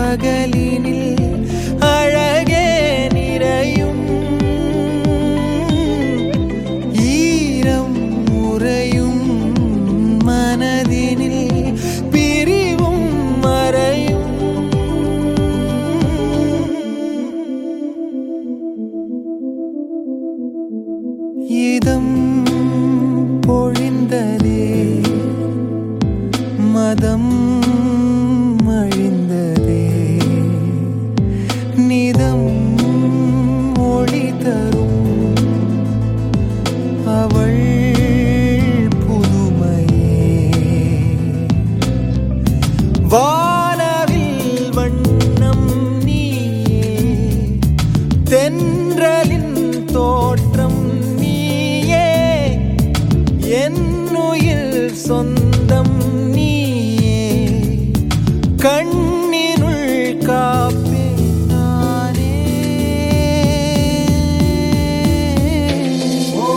பகலினில் அழகே நிறையும் ஈரம் உறையும் மனதினில் பிரிவும் மறையும் இதம் பொழிந்ததே மதம் அழிந்ததே நிதம் ஒளி தரும் அவள் புதுமையே வானவில் வண்ணம் நீயே தென்றலின் தோற்றம் நீயே என்னுயிர் சொந்தம் நீயே கண்ணினுள் காப்பே நானே ஓ,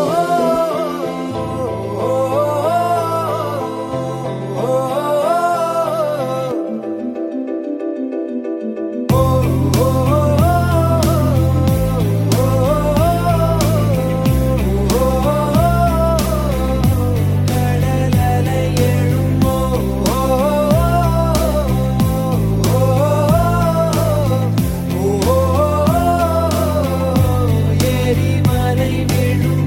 ஓ, ஓ, ஓ. எரிமலை விழும்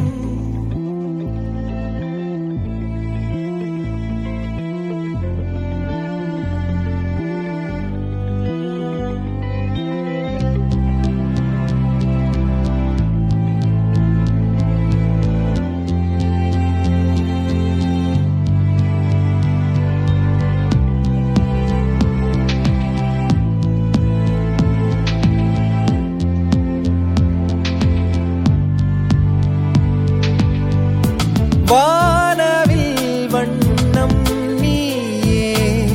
வானவில் வண்ணம் நீயே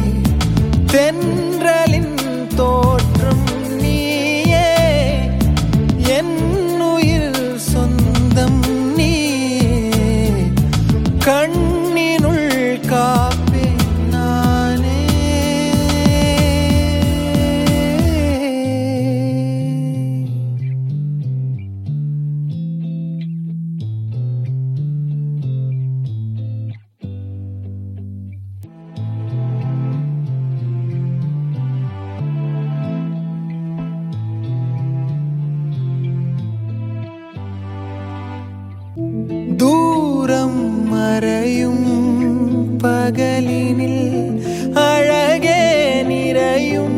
தென்றலின் தோற்றம் நீயே என்னுயிர் சொந்தம் நீயே கண்ணினுள் காப்பே நானே தூரம் மறையும் பகலினில் அழகே நிறையும்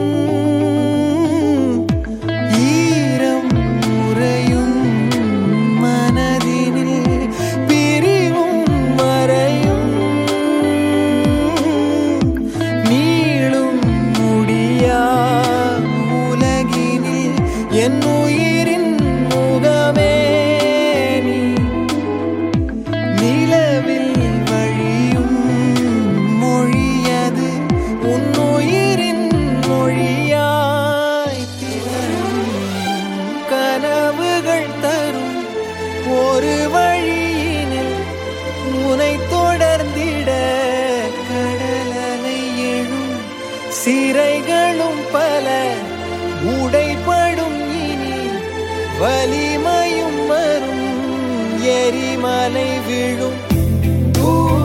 ஈரம் உறையும் மனதினில் பிரிவும் மறையும் நீளும் முடியா உலகினில் என் உயிரின் முகமே நீ நிலவில் வழியும் மொழியது உன்னுயிரின் மொழியாய் திகழும் கனவுகள் தரும் ஒரு வழியினில் உனை தொடர்ந்திட கடலலை எழும் சிறைகளும் பல உடைப்படும் இனி வலிமையும் வரும் எரிமலை விழும் தூரம்